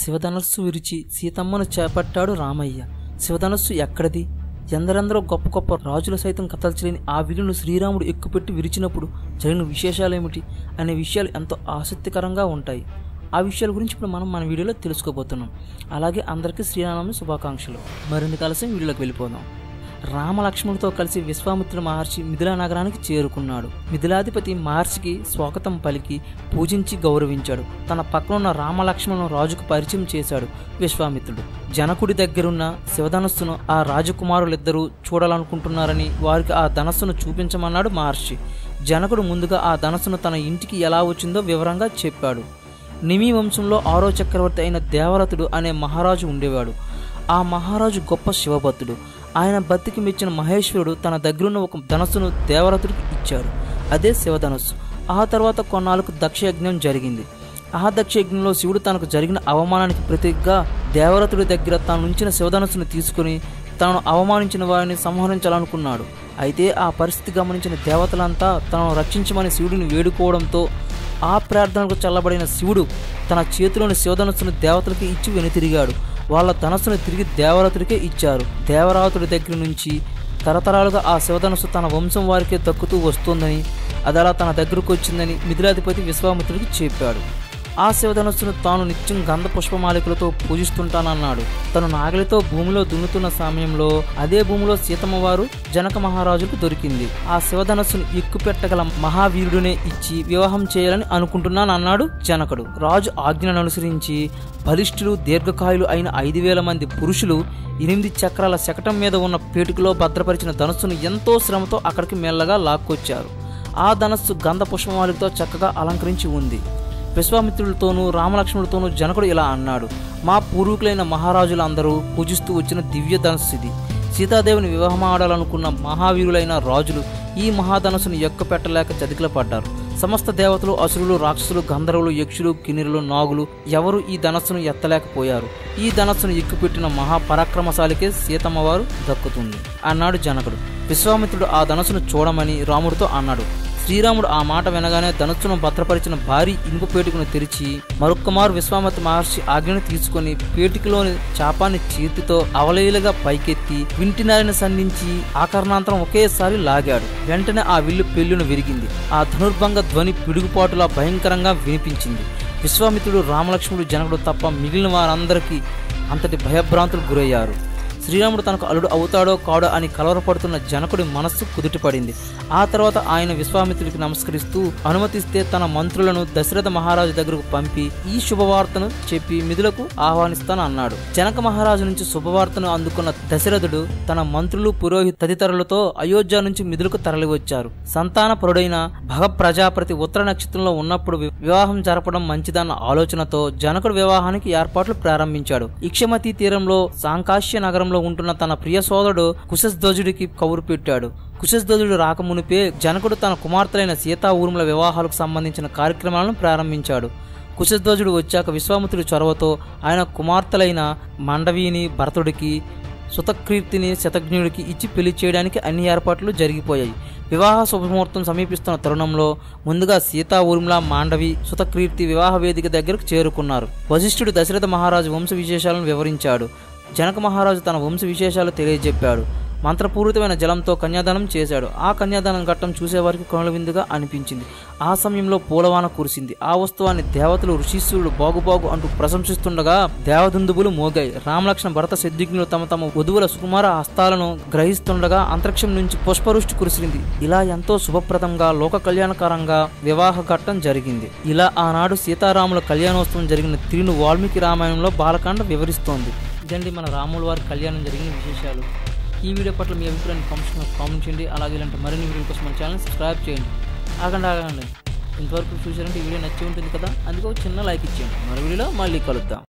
శివధనస్సు విరిచి సీతమ్మను చేపట్టాడు రామయ్య శివధనస్సు ఎక్కడిది ఎందరెందరో గొప్ప గొప్ప రాజులు సైతం కథల్చలేని ఆ విలును శ్రీరాముడు ఎక్కుపెట్టి విరిచినప్పుడు జరిగిన విశేషాలేమిటి అనే విషయాలు ఎంతో ఆసక్తికరంగా ఉంటాయి ఆ విషయాల గురించి ఇప్పుడు మనం మన వీడియోలో తెలుసుకోబోతున్నాం అలాగే అందరికీ శ్రీరామనవమి శుభాకాంక్షలు మరిన్ని కలిసి వీడియోలోకి వెళ్ళిపోదాం రామలక్ష్మణుడితో కలిసి విశ్వామిత్రుడు మహర్షి మిథిలా నగరానికి చేరుకున్నాడు మిథిలాధిపతి మహర్షికి స్వాగతం పలికి పూజించి గౌరవించాడు తన పక్కనున్న రామలక్ష్మణును రాజుకు పరిచయం చేశాడు విశ్వామిత్రుడు జనకుడి దగ్గరున్న శివధనస్సును ఆ రాజకుమారులిద్దరూ చూడాలనుకుంటున్నారని వారికి ఆ ధనస్సును చూపించమన్నాడు మహర్షి జనకుడు ముందుగా ఆ ధనస్సును తన ఇంటికి ఎలా వచ్చిందో వివరంగా చెప్పాడు నిమి వంశంలో ఆరో చక్రవర్తి అయిన దేవరథుడు అనే మహారాజు ఉండేవాడు ఆ మహారాజు గొప్ప శివభక్తుడు ఆయన భక్తికి మెచ్చిన మహేశ్వరుడు తన దగ్గరున్న ఒక ధనస్సును దేవరథుడికి ఇచ్చాడు అదే శివధనస్సు ఆ తర్వాత కొన్నాళ్ళకు దక్షయజ్ఞం జరిగింది ఆ దక్షయజ్ఞంలో శివుడు తనకు జరిగిన అవమానానికి ప్రతీకగా దేవరథుడి దగ్గర తాను ఉంచిన శివధనస్సును తీసుకుని తనను అవమానించిన వారిని సంహరించాలనుకున్నాడు అయితే ఆ పరిస్థితి గమనించిన దేవతలంతా తనను రక్షించమని శివుడిని వేడుకోవడంతో ఆ ప్రార్థనకు చల్లబడిన శివుడు తన చేతిలోని శివధనస్సును దేవతలకి ఇచ్చి వెనుతిరిగాడు వాళ్ళ ధనస్సును తిరిగి దేవరతుడికే ఇచ్చారు దేవరాతుడి దగ్గర నుంచి తరతరాలుగా ఆ శివధనస్సు తన వంశం వారికే దక్కుతూ వస్తోందని అది అలా తన దగ్గరకు వచ్చిందని మిథిలాధిపతి విశ్వామిత్రుడికి చెప్పాడు ఆ శివధనస్సును తాను నిత్యం గంధ పుష్పమాలికలతో పూజిస్తుంటానన్నాడు తను నాగలితో భూమిలో దున్నుతున్న సమయంలో అదే భూమిలో సీతమ్మ వారు జనక మహారాజుకు దొరికింది ఆ శివధనస్సును ఎక్కుపెట్టగల మహావీరుడినే ఇచ్చి వివాహం చేయాలని అనుకుంటున్నానన్నాడు జనకుడు రాజు ఆజ్ఞను అనుసరించి బలిష్ఠులు దీర్ఘకాయులు అయిన ఐదు వేల మంది పురుషులు ఎనిమిది చక్రాల శకటం మీద ఉన్న పేటుకలో భద్రపరిచిన ధనస్సును ఎంతో శ్రమతో అక్కడికి మెల్లగా లాక్కొచ్చారు ఆ ధనస్సు గంధ పుష్పమాలికతో చక్కగా అలంకరించి ఉంది విశ్వామిత్రులతోనూ రామలక్ష్మణుడితోనూ జనకుడు ఇలా అన్నాడు మా పూర్వీకులైన మహారాజులందరూ పూజిస్తూ వచ్చిన దివ్య ధనస్సు ఇది సీతాదేవిని వివాహమాడాలనుకున్న మహావీరులైన రాజులు ఈ మహాధనస్సును ఎక్కుపెట్టలేక చతికిల పడ్డారు సమస్త దేవతలు అసురులు రాక్షసులు గంధర్వులు యక్షులు కిన్నెరులు నాగులు ఎవరు ఈ ధనస్సును ఎత్తలేకపోయారు ఈ ధనస్సును ఎక్కుపెట్టిన మహాపరాక్రమశాలికే సీతమ్మవారు దక్కుతుంది అన్నాడు జనకుడు విశ్వామిత్రుడు ఆ ధనస్సును చూడమని రాముడితో అన్నాడు శ్రీరాముడు ఆ మాట వినగానే ధనుస్సును భద్రపరిచిన భారీ ఇనుప పేటికను తెరిచి మరొక్కమారు విశ్వామిత్ర మహర్షి ఆజ్ఞను తీసుకుని పేటికలోని చాపాన్ని చేతితో అవలీలగా పైకెత్తి వింటినారిని సంధించి ఆకరణాంతరం ఒకేసారి లాగాడు వెంటనే ఆ విల్లు పెళ్ళును విరిగింది ఆ ధనుర్భంగ ధ్వని పిడుగుపాటులా భయంకరంగా వినిపించింది విశ్వామిత్రుడు రామలక్ష్మణుడు జనకుడు తప్ప మిగిలిన వారందరికీ అంతటి భయభ్రాంతులు గురయ్యారు శ్రీరాముడు తనకు అల్లుడు అవుతాడో కాడో అని కలవరపడుతున్న జనకుడి మనస్సు కుదుటపడింది ఆ తర్వాత ఆయన విశ్వామిత్రుడికి నమస్కరిస్తూ అనుమతిస్తే తన మంత్రులను దశరథ మహారాజు దగ్గరకు పంపి ఈ శుభవార్తను చెప్పి మిథులకు ఆహ్వానిస్తాను అన్నాడు జనక మహారాజు నుంచి శుభవార్తను అందుకున్న దశరథుడు తన మంత్రులు పురోహిత తదితరులతో అయోధ్య నుంచి మిథులకు తరలివచ్చారు సంతాన పరుడైన భగ ప్రజాపతి ఉత్తర నక్షత్రంలో ఉన్నప్పుడు వి- వివాహం జరపడం మంచిదన్న ఆలోచనతో జనకుడు వివాహానికి ఏర్పాట్లు ప్రారంభించాడు ఇక్షమతి తీరంలో సాంకాశ్య నగరంలో ఉంటున్న తన ప్రియ సోదరుడు కుశధ్వజుడికి కౌరు పెట్టాడు కుశధ్వజుడు రాకమునిపే జనకుడు తన కుమార్తెలైన సీతా ఊర్మిళ వివాహాలకు సంబంధించిన కార్యక్రమాలను ప్రారంభించాడు కుశధ్వజుడు వచ్చాక విశ్వామిత్రుడి చొరవతో ఆయన కుమార్తెలైన మండవీని భరతుడికి సుతకీర్తిని శతజ్ఞుడికి ఇచ్చి పెళ్లి చేయడానికి అన్ని ఏర్పాట్లు జరిగిపోయాయి వివాహ శుభముహూర్తం సమీపిస్తున్న తరుణంలో ముందుగా సీతా ఊర్మిళ మాండవి సుతకీర్తి వివాహ వేదిక దగ్గరకు చేరుకున్నారు వశిష్ఠుడు దశరథ మహారాజు వంశ విశేషాలను వివరించాడు జనక మహారాజు తన వంశ విశేషాలు తెలియజెప్పాడు మంత్రపూరితమైన జలంతో కన్యాదానం చేశాడు ఆ కన్యాదానం ఘట్టం చూసేవారికి కొనల విందుగా అనిపించింది ఆ సమయంలో పూలవాన కురిసింది ఆ వస్తువాన్ని దేవతలు ఋషీశ్వరుడు బాగుబాగు అంటూ ప్రశంసిస్తుండగా దేవదుందుబులు మోగాయి రామలక్ష్మణ భరత సిద్ధిజ్ఞులు తమ తమ వధువుల సుకుమార హస్తాలను గ్రహిస్తుండగా అంతరిక్షం నుంచి పుష్పవృష్టి కురిసింది ఇలా ఎంతో శుభప్రదంగా లోక కళ్యాణకరంగా వివాహ ఘట్టం జరిగింది ఇలా ఆనాడు సీతారాముల కళ్యాణోత్సవం జరిగిన తిరును వాల్మీకి రామాయణంలో బాలకాండ వివరిస్తోంది ఇదండి మన రాముల వారి కళ్యాణం జరిగిన విశేషాలు ఈ వీడియో పట్ల మీ అభిప్రాయాన్ని కామెంట్స్ కామెంట్ చేయండి అలాగే ఇలాంటి మరిన్ని వీడియోల కోసం మన ఛానల్ సబ్స్క్రైబ్ చేయండి ఆగండి ఆగండి ఇంతవరకు చూసారంటే ఈ వీడియో నచ్చి ఉంటుంది కదా అందుకే ఒక చిన్న లైక్ ఇచ్చేయండి మరో వీడియోలో మళ్ళీ కలుద్దాం